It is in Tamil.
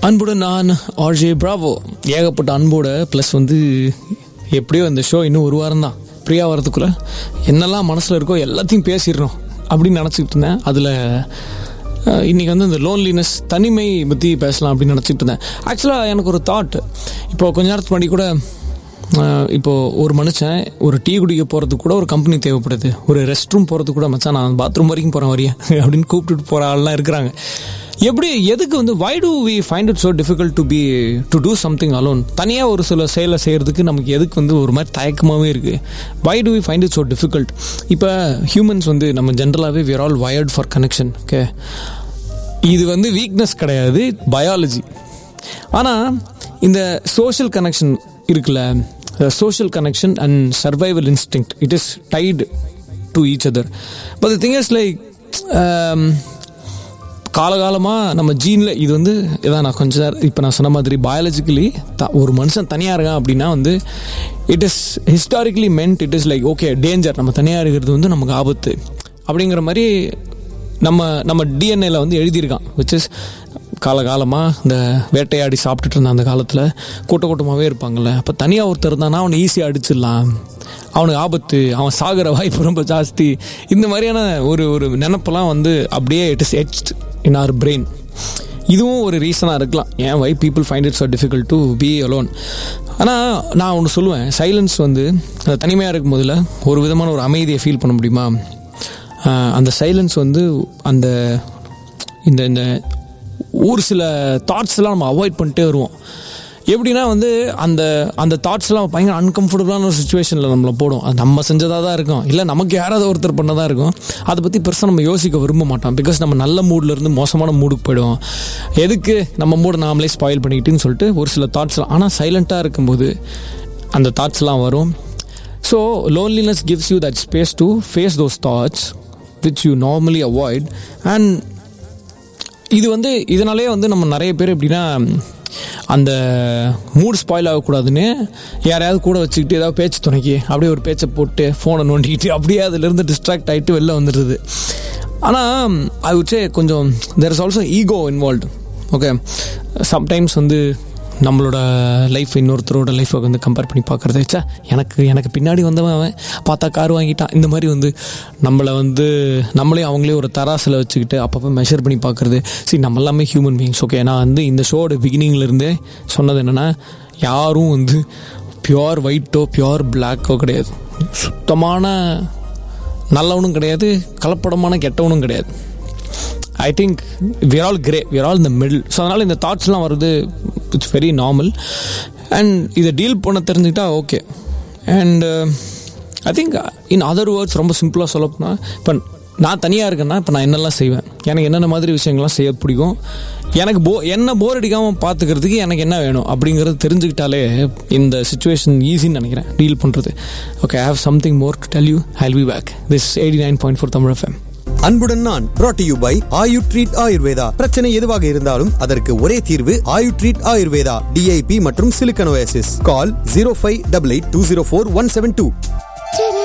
அன்புடன் நான் ஆர்ஜே பிராவோ ஏகப்பட்ட அன்போட ப்ளஸ் வந்து எப்படியோ இந்த ஷோ இன்னும் ஒரு வாரம் தான் ஃப்ரீயாக வரதுக்குள்ளே என்னெல்லாம் மனசில் இருக்கோ எல்லாத்தையும் பேசிடணும் அப்படின்னு நினச்சிக்கிட்டு இருந்தேன் அதில் இன்றைக்கி வந்து இந்த லோன்லினஸ் தனிமை பற்றி பேசலாம் அப்படின்னு நினச்சிட்டு இருந்தேன் ஆக்சுவலாக எனக்கு ஒரு தாட் இப்போ கொஞ்ச நேரத்துக்கு முன்னாடி கூட அஹ், இப்போ ஒரு மனுஷன் ஒரு டீ குடிக்க போகிறதுக்கு கூட ஒரு கம்பெனி தேவைப்படுது ஒரு ரெஸ்ட் ரூம் போகிறதுக்கு கூட மச்சான் நான் பாத்ரூம் வரைக்கும் போகிறேன் வரியா அப்படின்னு கூப்பிட்டுட்டு போகிற ஆள்லாம் இருக்கிறாங்க எப்படி எதுக்கு வந்து why do we find it so difficult to be to do something alone தனியாக ஒரு சில செயலை செய்கிறதுக்கு நமக்கு எதுக்கு வந்து ஒரு மாதிரி தயக்கமாகவே இருக்குது why do we find it so difficult இப்போ ஹியூமன்ஸ் வந்து நம்ம ஜென்ரலாகவே we're all wired for connection okay இது வந்து வீக்னஸ் கிடையாது பயாலஜி ஆனால் இந்த சோஷியல் கனெக்ஷன் இருக்குல்ல social connection and survival instinct it is tied to each other but thing is like காலகாலமாக நம்ம ஜீனில் இது வந்து இதான் நான் கொஞ்ச நேரம் இப்போ நான் சொன்ன மாதிரி பயாலஜிக்கலி த ஒரு மனுஷன் தனியாக இருக்கான் அப்படின்னா வந்து it is historically meant it is like okay danger நம்ம தனியாக இருக்கிறது வந்து நமக்கு ஆபத்து அப்படிங்கிற மாதிரி நம்ம நம்ம டிஎன்ஏல வந்து எழுதியிருக்கான் விச் இஸ் காலகாலமாக இந்த வேட்டையாடி சாப்பிட்டுட்டு இருந்த அந்த காலத்தில் கூட்ட கூட்டமாகவே இருப்பாங்கல்ல அப்போ தனியாக ஒருத்தர் இருந்தானா அவனை ஈஸியாக அடிச்சிடலாம் அவனுக்கு ஆபத்து அவன் சாகிற வாய்ப்பு ரொம்ப ஜாஸ்தி இந்த மாதிரியான ஒரு ஒரு நினப்பெல்லாம் வந்து அப்படியே it is etched in our brain இதுவும் ஒரு ரீசனாக இருக்கலாம் ஏன் why people find it so difficult to be alone ஆனால் நான் ஒன்று சொல்லுவேன் சைலன்ஸ் வந்து அந்த தனிமையாக இருக்கும் போதில் ஒரு விதமான ஒரு அமைதியை ஃபீல் பண்ண முடியுமா ஆஹ் அந்த சைலன்ஸ் வந்து அந்த இந்த இந்த ஒரு சில தாட்ஸ்லாம் நம்ம அவாய்ட் பண்ணிட்டே வருவோம் எப்படின்னா வந்து அந்த அந்த தாட்ஸ்லாம் பயங்கர அன்கம்ஃபர்டபுளான ஒரு சுச்சுவேஷனில் நம்மளை போடும் அது நம்ம செஞ்சதாக தான் இருக்கும் இல்லை நமக்கு யாராவது ஒருத்தர் பண்ணதாக இருக்கும் அதை பற்றி பெருசாக நம்ம யோசிக்க விரும்ப மாட்டோம் பிகாஸ் நம்ம நல்ல மூட்ல இருந்து மோசமான மூடுக்கு போயிடுவோம் எதுக்கு நம்ம மூட நாமளே ஸ்பாயில் பண்ணிக்கிட்டுன்னு சொல்லிட்டு ஒரு சில தாட்ஸ்லாம் ஆனால் சைலண்ட்டாக இருக்கும்போது அந்த தாட்ஸ்லாம் வரும் so loneliness gives you that space to face those thoughts which you normally avoid and இது வந்து இதனாலே வந்து நம்ம நிறைய பேர் எப்படின்னா அந்த மூட் ஸ்பாயில் ஆகக்கூடாதுன்னு யாரையாவது கூட வச்சுக்கிட்டு ஏதாவது பேச்சு துணைக்கி அப்படியே ஒரு பேச்சை போட்டு ஃபோனை நோண்டிக்கிட்டு அப்படியே அதுலேருந்து டிஸ்ட்ராக்ட் ஆகிட்டு வெளில வந்துடுது ஆனால் ஐ would say கொஞ்சம் there is also ego involved okay sometimes வந்து நம்மளோட லைஃப் இன்னொருத்தரோட லைஃப்பை வந்து கம்பேர் பண்ணி பார்க்குறது ச்சே எனக்கு எனக்கு பின்னாடி வந்தவன் அவன் பார்த்தா கார் வாங்கிட்டான் இந்த மாதிரி வந்து நம்மளை வந்து நம்மளே அவங்களே ஒரு தராசில் வச்சுக்கிட்டு அப்பப்போ மெஷர் பண்ணி பார்க்குறது சரி நம்ம எல்லாமே ஹியூமன் பீயிங்ஸ் ஓகே நான் வந்து இந்த ஷோட பிகினிங்லேருந்தே சொன்னது என்னென்னா யாரும் வந்து பியோர் ஒயிட்டோ பியோர் பிளாக்கோ கிடையாது சுத்தமான நல்லவனும் கிடையாது கலப்படமான கெட்டவனும் கிடையாது I think we're all grey we're all இந்த மிடில் ஸோ அதனால் இந்த தாட்ஸ்லாம் வருது இட்ஸ் வெரி நார்மல் அண்ட் இதை டீல் பண்ண தெரிஞ்சுக்கிட்டா okay and I think in other words ரொம்ப சிம்பிளாக சொல்ல போனால் இப்போ நான் தனியாக இருக்கேன்னா இப்போ நான் என்னெல்லாம் செய்வேன் எனக்கு என்னென்ன மாதிரி விஷயங்கள்லாம் செய்ய பிடிக்கும் எனக்கு போ என்ன போர் அடிக்காமல் பார்த்துக்கிறதுக்கு எனக்கு என்ன வேணும் அப்படிங்கிறது தெரிஞ்சுக்கிட்டாலே இந்த சுச்சுவேஷன் ஈஸின்னு நினைக்கிறேன் டீல் பண்ணுறது okay I have something more to tell you I'll be back this eighty nine point four Tamil FM அன்புடன் நான் brought to you by Ayutreat Ayurveda பிரச்சனை எதுவாக இருந்தாலும் அதற்கு ஒரே தீர்வு ஆயு ட்ரீட் ஆயுர்வேதா டிஐபி மற்றும் சிலிக்கனோசிஸ் call zero five double eight two zero four one seven two